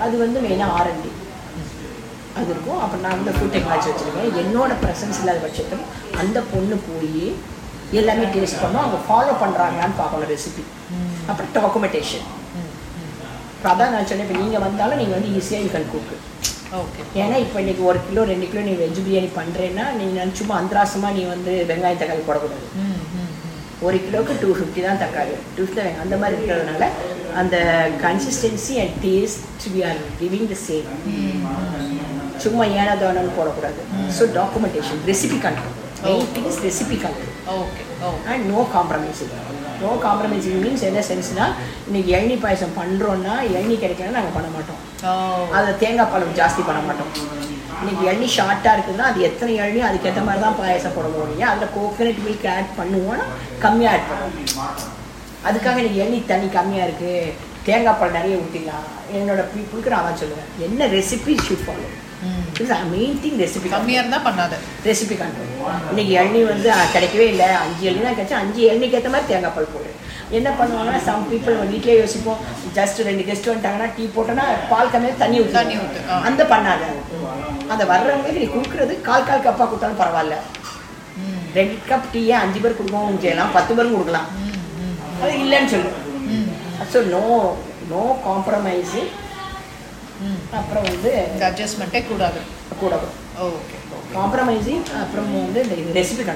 அது வந்து மெயினாக ஆர்என்டி அது இருக்கும் அப்புறம் நான் வந்து ஃபுட் டெக்னாலஜி வச்சுருக்கேன் என்னோட ப்ரெசன்ஸ் இல்லாத பட்சத்தில் அந்த பொண்ணு போய் எல்லாமே டேஸ்ட் பண்ணோம் அவங்க ஃபாலோ பண்ணுறாங்களான்னு பார்க்கணும் ரெசிபி அப்புறம் டாக்குமெண்டேஷன் இப்போ அதான் நான் சொன்னேன் இப்போ நீங்கள் வந்தாலும் நீங்கள் வந்து ஈஸியாக யூ கேன் குக்கு ஓகே ஏன்னா இப்போ இன்னைக்கு ஒரு கிலோ ரெண்டு கிலோ நீ வெஜ் பிரியாணி பண்ணுறேன்னா நீ சும்மா அந்தராசமாக நீ வந்து வெங்காயம் தக்காளி போடக்கூடாது ம் ம் ம் ஒரு கிலோவுக்கு டூ ஃபிஃப்டி தான் தக்காளி டூ ஃபிஃப்டி தான் அந்த மாதிரி இருக்கிறதுனால அந்த consistency and taste we are giving the same சும்மா ஏனா தானம்னு போடக்கூடாது so documentation recipe control main thing is recipe control okay oh and no compromising no compromising means என்ன சென்ஸ்னா இன்னைக்கு இளநீ பாயசம் பண்ணுறோன்னா இளநீ கிடைக்கலன்னா நாங்கள் பண்ண மாட்டோம் ஓ அதில் தேங்காய் பால் ஜாஸ்தி பண்ண மாட்டோம் இன்னைக்கு இளநீ ஷார்ட்டாக இருக்குதுன்னா அது எத்தனை இளநீ அதுக்கேற்ற மாதிரி தான் பாயசம் போட முடியும் அதில் கோகனட் மில்க் ஆட் பண்ணுவோம்னா கம்மியாக ஆட் பண்ணுவோம் அதுக்காக இன்னைக்கு இளநீ தண்ணி கம்மியாக இருக்குது தேங்காய் பால் நிறைய ஊற்றிடலாம் என்னோட பீப்புளுக்கு நான் அதான் சொல்லுவேன் என்ன recipe shoot follow hmm main thing recipe கம்மியாக இருந்தால் பண்ணாத ரெசிபி கண்ட்ரோல் இன்னைக்கு இளநீ வந்து அஹ், கிடைக்கவே இல்லை அஞ்சு இளநீ தான் கிடைச்சா அஞ்சு இளநீக்கு ஏற்ற மாதிரி தேங்காய் பால் போடு என்ன பண்ணுவாங்கன்னா சம் பீப்புள் வீட்லயே யோசிப்போம் ஜஸ்ட் ரெண்டு கெஸ்ட் வந்துட்டாங்கன்னா டீ போட்டோன்னா பால் கம்மியாக தண்ணி ஊற்றி தண்ணி ஊத்து, ஆ. அந்த பண்ணாத அந்த வர்றவங்களுக்கு நீ கொடுக்குறது கால் கால் கப்பாக கொடுத்தாலும் பரவாயில்ல ம் ரெண்டு கப் டீயே அஞ்சு பேர் கொடுக்கவும் செய்யலாம் பத்து பேரும் கொடுக்கலாம் ம் ம் அது இல்லைன்னு சொல்லு ம் ஸோ நோ நோ காம்ப்ரமைஸு ம் அப்புறம் வந்து இந்த அட்ஜஸ்ட்மெண்ட்டே கூடாது கூட ஓகே காம்ப்ரமைசிங் அப்புறம் வந்து இந்த ரெசிபி